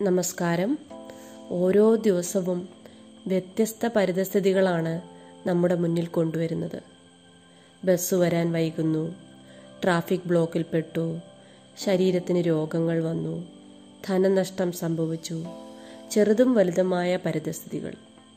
നമസ്കാരം ഓരോ ദിവസവും വ്യത്യസ്ത പരിതസ്ഥിതികളാണ് നമ്മുടെ മുന്നിൽ കൊണ്ടുവരുന്നത് ബസ് വരാൻ വൈകുന്നു ട്രാഫിക് ബ്ലോക്കിൽ പെട്ടു ശരീരത്തിന് രോഗങ്ങൾ വന്നു ധനനഷ്ടം സംഭവിച്ചു ചെറുതും വലുതുമായ പരിതസ്ഥിതികൾ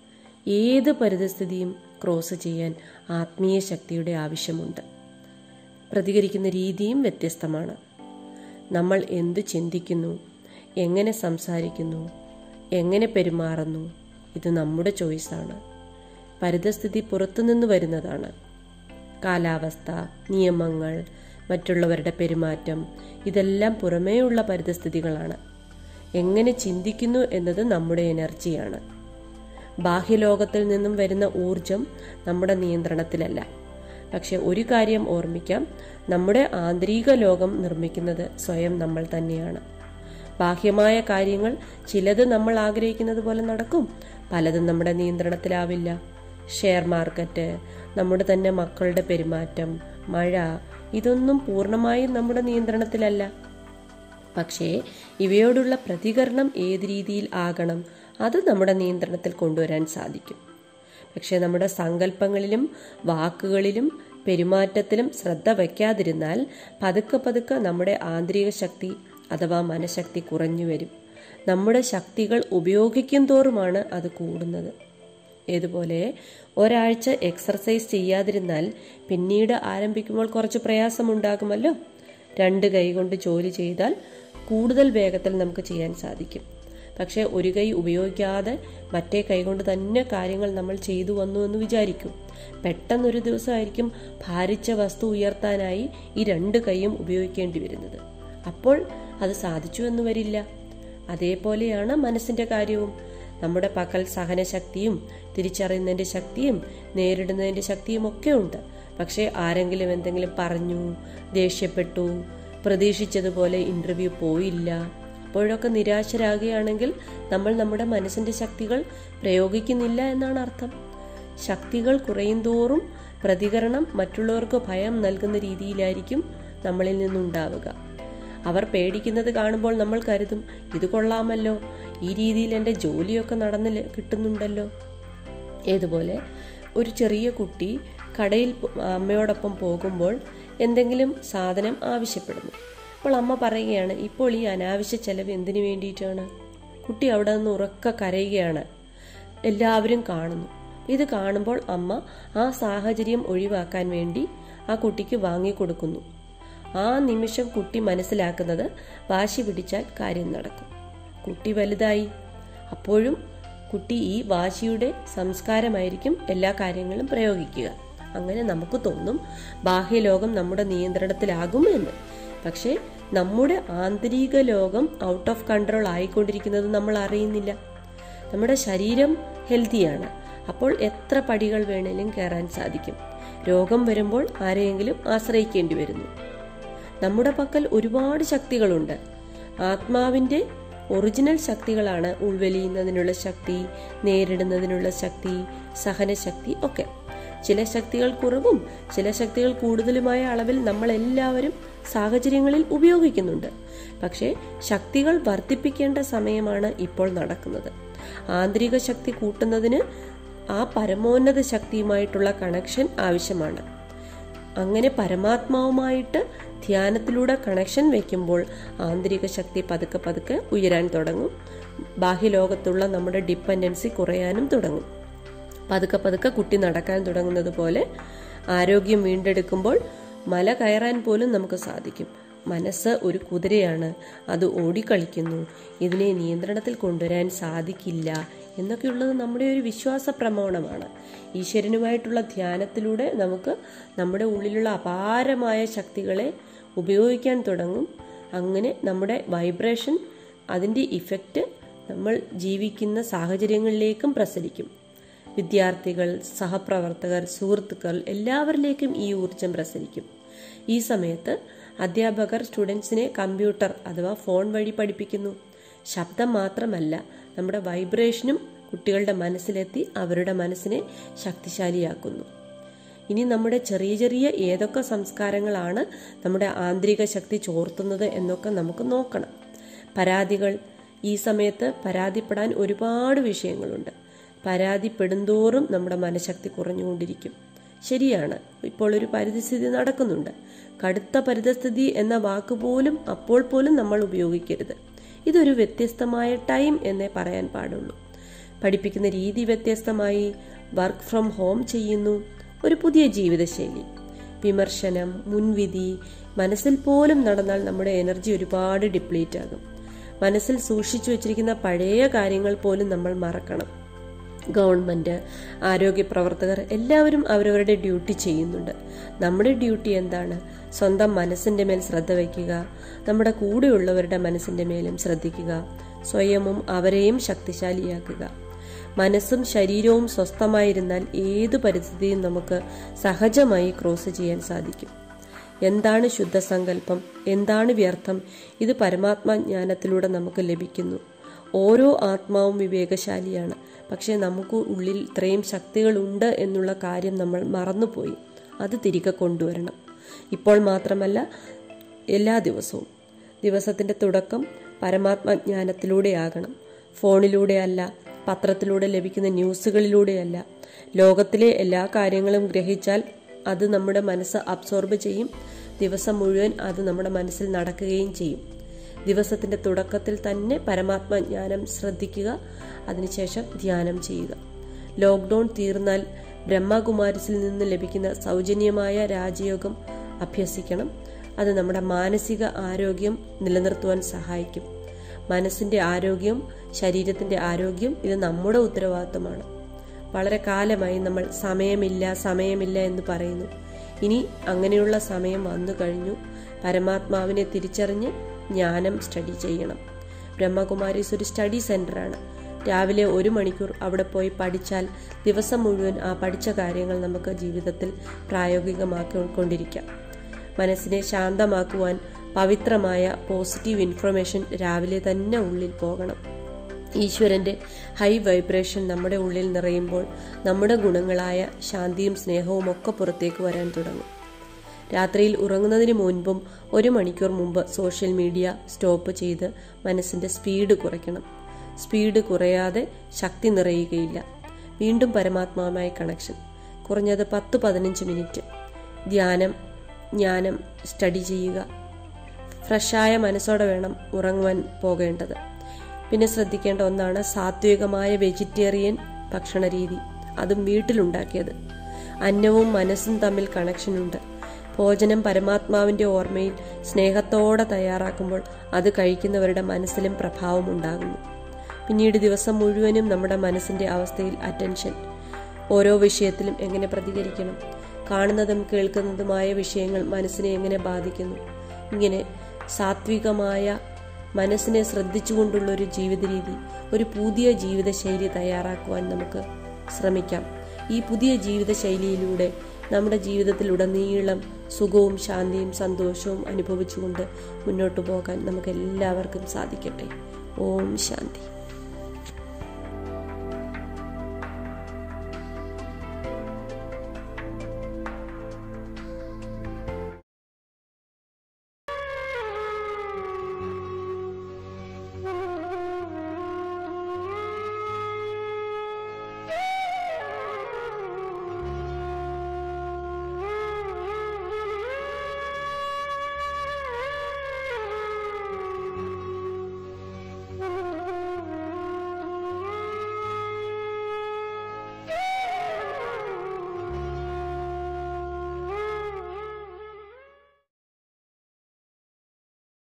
ഏത് പരിതസ്ഥിതിയും ക്രോസ് ചെയ്യാൻ ആത്മീയ ശക്തിയുടെ ആവശ്യമുണ്ട് പ്രതികരിക്കുന്ന രീതിയും വ്യത്യസ്തമാണ് നമ്മൾ എന്തു ചിന്തിക്കുന്നു എങ്ങനെ സംസാരിക്കുന്നു എങ്ങനെ പെരുമാറുന്നു ഇത് നമ്മുടെ ചോയ്സാണ് പരിതസ്ഥിതി പുറത്തുനിന്ന് വരുന്നതാണ് കാലാവസ്ഥ നിയമങ്ങൾ മറ്റുള്ളവരുടെ പെരുമാറ്റം ഇതെല്ലാം പുറമേയുള്ള പരിതസ്ഥിതികളാണ് എങ്ങനെ ചിന്തിക്കുന്നു എന്നത് നമ്മുടെ എനർജിയാണ് ബാഹ്യലോകത്തിൽ നിന്നും വരുന്ന ഊർജം നമ്മുടെ നിയന്ത്രണത്തിലല്ല പക്ഷെ ഒരു കാര്യം ഓർമ്മിക്കാം നമ്മുടെ ആന്തരിക ലോകം നിർമ്മിക്കുന്നത് സ്വയം നമ്മൾ തന്നെയാണ് ബാഹ്യമായ കാര്യങ്ങൾ ചിലത് നമ്മൾ ആഗ്രഹിക്കുന്നത് പോലെ നടക്കും പലതും നമ്മുടെ നിയന്ത്രണത്തിലാവില്ല ഷെയർ മാർക്കറ്റ് നമ്മുടെ തന്നെ മക്കളുടെ പെരുമാറ്റം മഴ ഇതൊന്നും പൂർണ്ണമായും നമ്മുടെ നിയന്ത്രണത്തിലല്ല പക്ഷേ ഇവയോടുള്ള പ്രതികരണം ഏത് രീതിയിൽ ആകണം അത് നമ്മുടെ നിയന്ത്രണത്തിൽ കൊണ്ടുവരാൻ സാധിക്കും പക്ഷെ നമ്മുടെ സങ്കല്പങ്ങളിലും വാക്കുകളിലും പെരുമാറ്റത്തിലും ശ്രദ്ധ വയ്ക്കാതിരുന്നാൽ പതുക്കെ പതുക്കെ നമ്മുടെ ആന്തരിക ശക്തി അഥവാ മനഃശക്തി കുറഞ്ഞു വരും നമ്മുടെ ശക്തികൾ ഉപയോഗിക്കും തോറുമാണ് അത് കൂടുന്നത് ഇതുപോലെ ഒരാഴ്ച എക്സർസൈസ് ചെയ്യാതിരുന്നാൽ പിന്നീട് ആരംഭിക്കുമ്പോൾ കുറച്ച് പ്രയാസമുണ്ടാകുമല്ലോ രണ്ട് കൈ കൊണ്ട് ജോലി ചെയ്താൽ കൂടുതൽ വേഗത്തിൽ നമുക്ക് ചെയ്യാൻ സാധിക്കും പക്ഷേ ഒരു കൈ ഉപയോഗിക്കാതെ മറ്റേ കൈ കൊണ്ട് തന്നെ കാര്യങ്ങൾ നമ്മൾ ചെയ്തു വന്നു എന്ന് വിചാരിക്കും പെട്ടെന്നൊരു ദിവസമായിരിക്കും ഭാരിച്ച വസ്തു ഉയർത്താനായി ഈ രണ്ട് കൈയും ഉപയോഗിക്കേണ്ടി വരുന്നത് അപ്പോൾ അത് സാധിച്ചു എന്ന് വരില്ല അതേപോലെയാണ് മനസ്സിന്റെ കാര്യവും നമ്മുടെ പകൽ സഹനശക്തിയും തിരിച്ചറിയുന്നതിന്റെ ശക്തിയും നേരിടുന്നതിന്റെ ശക്തിയും ഒക്കെ ഉണ്ട് പക്ഷേ ആരെങ്കിലും എന്തെങ്കിലും പറഞ്ഞു ദേഷ്യപ്പെട്ടു പ്രതീക്ഷിച്ചതുപോലെ ഇന്റർവ്യൂ പോയില്ല അപ്പോഴൊക്കെ നിരാശരാകുകയാണെങ്കിൽ നമ്മൾ നമ്മുടെ മനസ്സിന്റെ ശക്തികൾ പ്രയോഗിക്കുന്നില്ല എന്നാണ് അർത്ഥം ശക്തികൾ കുറയും തോറും പ്രതികരണം മറ്റുള്ളവർക്ക് ഭയം നൽകുന്ന രീതിയിലായിരിക്കും നമ്മളിൽ നിന്നുണ്ടാവുക അവർ പേടിക്കുന്നത് കാണുമ്പോൾ നമ്മൾ കരുതും ഇത് കൊള്ളാമല്ലോ ഈ രീതിയിൽ എൻ്റെ ജോലിയൊക്കെ നടന്ന് കിട്ടുന്നുണ്ടല്ലോ ഏതുപോലെ ഒരു ചെറിയ കുട്ടി കടയിൽ അമ്മയോടൊപ്പം പോകുമ്പോൾ എന്തെങ്കിലും സാധനം ആവശ്യപ്പെടുന്നു അപ്പോൾ അമ്മ പറയുകയാണ് ഇപ്പോൾ ഈ അനാവശ്യ ചെലവ് എന്തിനു വേണ്ടിയിട്ടാണ് കുട്ടി അവിടെ നിന്ന് ഉറക്ക കരയുകയാണ് എല്ലാവരും കാണുന്നു ഇത് കാണുമ്പോൾ അമ്മ ആ സാഹചര്യം ഒഴിവാക്കാൻ വേണ്ടി ആ കുട്ടിക്ക് വാങ്ങിക്കൊടുക്കുന്നു ആ നിമിഷം കുട്ടി മനസ്സിലാക്കുന്നത് വാശി പിടിച്ചാൽ കാര്യം നടക്കും കുട്ടി വലുതായി അപ്പോഴും കുട്ടി ഈ വാശിയുടെ സംസ്കാരമായിരിക്കും എല്ലാ കാര്യങ്ങളും പ്രയോഗിക്കുക അങ്ങനെ നമുക്ക് തോന്നും ബാഹ്യലോകം നമ്മുടെ നിയന്ത്രണത്തിലാകും എന്ന് പക്ഷേ നമ്മുടെ ആന്തരിക ലോകം ഔട്ട് ഓഫ് കൺട്രോൾ ആയിക്കൊണ്ടിരിക്കുന്നത് നമ്മൾ അറിയുന്നില്ല നമ്മുടെ ശരീരം ഹെൽത്തിയാണ് അപ്പോൾ എത്ര പടികൾ വേണേലും കയറാൻ സാധിക്കും രോഗം വരുമ്പോൾ ആരെയെങ്കിലും ആശ്രയിക്കേണ്ടി വരുന്നു നമ്മുടെ പക്കൽ ഒരുപാട് ശക്തികളുണ്ട് ആത്മാവിന്റെ ഒറിജിനൽ ശക്തികളാണ് ഉൾവലിയുന്നതിനുള്ള ശക്തി നേരിടുന്നതിനുള്ള ശക്തി സഹനശക്തി ഒക്കെ ചില ശക്തികൾ കുറവും ചില ശക്തികൾ കൂടുതലുമായ അളവിൽ നമ്മൾ എല്ലാവരും സാഹചര്യങ്ങളിൽ ഉപയോഗിക്കുന്നുണ്ട് പക്ഷേ ശക്തികൾ വർദ്ധിപ്പിക്കേണ്ട സമയമാണ് ഇപ്പോൾ നടക്കുന്നത് ആന്തരിക ശക്തി കൂട്ടുന്നതിന് ആ പരമോന്നത ശക്തിയുമായിട്ടുള്ള കണക്ഷൻ ആവശ്യമാണ് അങ്ങനെ പരമാത്മാവുമായിട്ട് ധ്യാനത്തിലൂടെ കണക്ഷൻ വയ്ക്കുമ്പോൾ ആന്തരിക ശക്തി പതുക്കെ പതുക്കെ ഉയരാൻ തുടങ്ങും ബാഹ്യലോകത്തുള്ള നമ്മുടെ ഡിപ്പെൻഡൻസി കുറയാനും തുടങ്ങും പതുക്കെ പതുക്കെ കുട്ടി നടക്കാൻ തുടങ്ങുന്നത് പോലെ ആരോഗ്യം വീണ്ടെടുക്കുമ്പോൾ മല കയറാൻ പോലും നമുക്ക് സാധിക്കും മനസ്സ് ഒരു കുതിരയാണ് അത് ഓടിക്കളിക്കുന്നു ഇതിനെ നിയന്ത്രണത്തിൽ കൊണ്ടുവരാൻ സാധിക്കില്ല എന്നൊക്കെയുള്ളത് നമ്മുടെ ഒരു വിശ്വാസ പ്രമാണമാണ് ഈശ്വരനുമായിട്ടുള്ള ധ്യാനത്തിലൂടെ നമുക്ക് നമ്മുടെ ഉള്ളിലുള്ള അപാരമായ ശക്തികളെ ഉപയോഗിക്കാൻ തുടങ്ങും അങ്ങനെ നമ്മുടെ വൈബ്രേഷൻ അതിൻ്റെ ഇഫക്റ്റ് നമ്മൾ ജീവിക്കുന്ന സാഹചര്യങ്ങളിലേക്കും പ്രസരിക്കും വിദ്യാർത്ഥികൾ സഹപ്രവർത്തകർ സുഹൃത്തുക്കൾ എല്ലാവരിലേക്കും ഈ ഊർജം പ്രസരിക്കും ഈ സമയത്ത് അധ്യാപകർ സ്റ്റുഡൻസിനെ കമ്പ്യൂട്ടർ അഥവാ ഫോൺ വഴി പഠിപ്പിക്കുന്നു ശബ്ദം മാത്രമല്ല നമ്മുടെ വൈബ്രേഷനും കുട്ടികളുടെ മനസ്സിലെത്തി അവരുടെ മനസ്സിനെ ശക്തിശാലിയാക്കുന്നു ഇനി നമ്മുടെ ചെറിയ ചെറിയ ഏതൊക്കെ സംസ്കാരങ്ങളാണ് നമ്മുടെ ആന്തരിക ശക്തി ചോർത്തുന്നത് എന്നൊക്കെ നമുക്ക് നോക്കണം പരാതികൾ ഈ സമയത്ത് പരാതിപ്പെടാൻ ഒരുപാട് വിഷയങ്ങളുണ്ട് പരാതിപ്പെടുന്തോറും നമ്മുടെ മനഃശക്തി കുറഞ്ഞുകൊണ്ടിരിക്കും ശരിയാണ് ഇപ്പോൾ ഒരു പരിസ്ഥിതി നടക്കുന്നുണ്ട് കടുത്ത പരിതസ്ഥിതി എന്ന വാക്ക് പോലും അപ്പോൾ പോലും നമ്മൾ ഉപയോഗിക്കരുത് ഇതൊരു വ്യത്യസ്തമായ ടൈം എന്നേ പറയാൻ പാടുള്ളൂ പഠിപ്പിക്കുന്ന രീതി വ്യത്യസ്തമായി വർക്ക് ഫ്രം ഹോം ചെയ്യുന്നു ഒരു പുതിയ ജീവിതശൈലി വിമർശനം മുൻവിധി മനസ്സിൽ പോലും നടന്നാൽ നമ്മുടെ എനർജി ഒരുപാട് ഡിപ്ലീറ്റ് ആകും മനസ്സിൽ സൂക്ഷിച്ചു വെച്ചിരിക്കുന്ന പഴയ കാര്യങ്ങൾ പോലും നമ്മൾ മറക്കണം ഗവൺമെന്റ് ആരോഗ്യ പ്രവർത്തകർ എല്ലാവരും അവരവരുടെ ഡ്യൂട്ടി ചെയ്യുന്നുണ്ട് നമ്മുടെ ഡ്യൂട്ടി എന്താണ് സ്വന്തം മനസ്സിന്റെ മേൽ ശ്രദ്ധ വയ്ക്കുക നമ്മുടെ കൂടെയുള്ളവരുടെ മനസ്സിന്റെ മേലും ശ്രദ്ധിക്കുക സ്വയവും അവരെയും ശക്തിശാലിയാക്കുക മനസ്സും ശരീരവും സ്വസ്ഥമായിരുന്നാൽ ഏത് പരിസ്ഥിതിയും നമുക്ക് സഹജമായി ക്രോസ് ചെയ്യാൻ സാധിക്കും എന്താണ് ശുദ്ധസങ്കല്പം എന്താണ് വ്യർത്ഥം ഇത് പരമാത്മജ്ഞാനത്തിലൂടെ നമുക്ക് ലഭിക്കുന്നു ഓരോ ആത്മാവും വിവേകശാലിയാണ് പക്ഷേ നമുക്ക് ഉള്ളിൽ ഇത്രയും ശക്തികളുണ്ട് എന്നുള്ള കാര്യം നമ്മൾ മറന്നുപോയി അത് തിരികെ കൊണ്ടുവരണം ഇപ്പോൾ മാത്രമല്ല എല്ലാ ദിവസവും ദിവസത്തിൻ്റെ തുടക്കം പരമാത്മജ്ഞാനത്തിലൂടെയാകണം ഫോണിലൂടെയല്ല പത്രത്തിലൂടെ ലഭിക്കുന്ന ന്യൂസുകളിലൂടെയല്ല ലോകത്തിലെ എല്ലാ കാര്യങ്ങളും ഗ്രഹിച്ചാൽ അത് നമ്മുടെ മനസ്സ് അബ്സോർബ് ചെയ്യും ദിവസം മുഴുവൻ അത് നമ്മുടെ മനസ്സിൽ നടക്കുകയും ചെയ്യും ദിവസത്തിന്റെ തുടക്കത്തിൽ തന്നെ പരമാത്മജ്ഞാനം ശ്രദ്ധിക്കുക അതിനുശേഷം ധ്യാനം ചെയ്യുക ലോക്ക്ഡൗൺ തീർന്നാൽ ബ്രഹ്മകുമാരിസിൽ നിന്ന് ലഭിക്കുന്ന സൗജന്യമായ രാജയോഗം അഭ്യസിക്കണം അത് നമ്മുടെ മാനസിക ആരോഗ്യം നിലനിർത്തുവാൻ സഹായിക്കും മനസ്സിന്റെ ആരോഗ്യം ശരീരത്തിന്റെ ആരോഗ്യം ഇത് നമ്മുടെ ഉത്തരവാദിത്തമാണ് വളരെ കാലമായി നമ്മൾ സമയമില്ല സമയമില്ല എന്ന് പറയുന്നു ഇനി അങ്ങനെയുള്ള സമയം വന്നു കഴിഞ്ഞു പരമാത്മാവിനെ തിരിച്ചറിഞ്ഞ് ജ്ഞാനം സ്റ്റഡി ചെയ്യണം ബ്രഹ്മകുമാരീസ് ഒരു സ്റ്റഡി സെന്ററാണ് രാവിലെ ഒരു മണിക്കൂർ അവിടെ പോയി പഠിച്ചാൽ ദിവസം മുഴുവൻ ആ പഠിച്ച കാര്യങ്ങൾ നമുക്ക് ജീവിതത്തിൽ പ്രായോഗികമാക്കിക്കൊണ്ടിരിക്കാം മനസ്സിനെ ശാന്തമാക്കുവാൻ പവിത്രമായ പോസിറ്റീവ് ഇൻഫർമേഷൻ രാവിലെ തന്നെ ഉള്ളിൽ പോകണം ഈശ്വരന്റെ ഹൈ വൈബ്രേഷൻ നമ്മുടെ ഉള്ളിൽ നിറയുമ്പോൾ നമ്മുടെ ഗുണങ്ങളായ ശാന്തിയും സ്നേഹവും ഒക്കെ പുറത്തേക്ക് വരാൻ തുടങ്ങും രാത്രിയിൽ ഉറങ്ങുന്നതിന് മുൻപും ഒരു മണിക്കൂർ മുമ്പ് സോഷ്യൽ മീഡിയ സ്റ്റോപ്പ് ചെയ്ത് മനസ്സിന്റെ സ്പീഡ് കുറയ്ക്കണം സ്പീഡ് കുറയാതെ ശക്തി നിറയുകയില്ല വീണ്ടും പരമാത്മാവുമായി കണക്ഷൻ കുറഞ്ഞത് പത്ത് പതിനഞ്ച് മിനിറ്റ് ധ്യാനം ജ്ഞാനം സ്റ്റഡി ചെയ്യുക ഫ്രഷായ മനസ്സോടെ വേണം ഉറങ്ങുവാൻ പോകേണ്ടത് പിന്നെ ശ്രദ്ധിക്കേണ്ട ഒന്നാണ് സാത്വികമായ വെജിറ്റേറിയൻ ഭക്ഷണ രീതി അതും വീട്ടിലുണ്ടാക്കിയത് അന്നവും മനസ്സും തമ്മിൽ കണക്ഷനുണ്ട് ഭോജനം പരമാത്മാവിന്റെ ഓർമ്മയിൽ സ്നേഹത്തോടെ തയ്യാറാക്കുമ്പോൾ അത് കഴിക്കുന്നവരുടെ മനസ്സിലും പ്രഭാവം ഉണ്ടാകുന്നു പിന്നീട് ദിവസം മുഴുവനും നമ്മുടെ മനസ്സിന്റെ അവസ്ഥയിൽ അറ്റൻഷൻ ഓരോ വിഷയത്തിലും എങ്ങനെ പ്രതികരിക്കണം കാണുന്നതും കേൾക്കുന്നതുമായ വിഷയങ്ങൾ മനസ്സിനെ എങ്ങനെ ബാധിക്കുന്നു ഇങ്ങനെ സാത്വികമായ മനസ്സിനെ ശ്രദ്ധിച്ചുകൊണ്ടുള്ള ഒരു ജീവിത രീതി ഒരു പുതിയ ജീവിതശൈലി തയ്യാറാക്കുവാൻ നമുക്ക് ശ്രമിക്കാം ഈ പുതിയ ജീവിതശൈലിയിലൂടെ നമ്മുടെ ജീവിതത്തിലുടനീളം സുഖവും ശാന്തിയും സന്തോഷവും അനുഭവിച്ചുകൊണ്ട് മുന്നോട്ട് പോകാൻ നമുക്ക് എല്ലാവർക്കും സാധിക്കട്ടെ ഓം ശാന്തി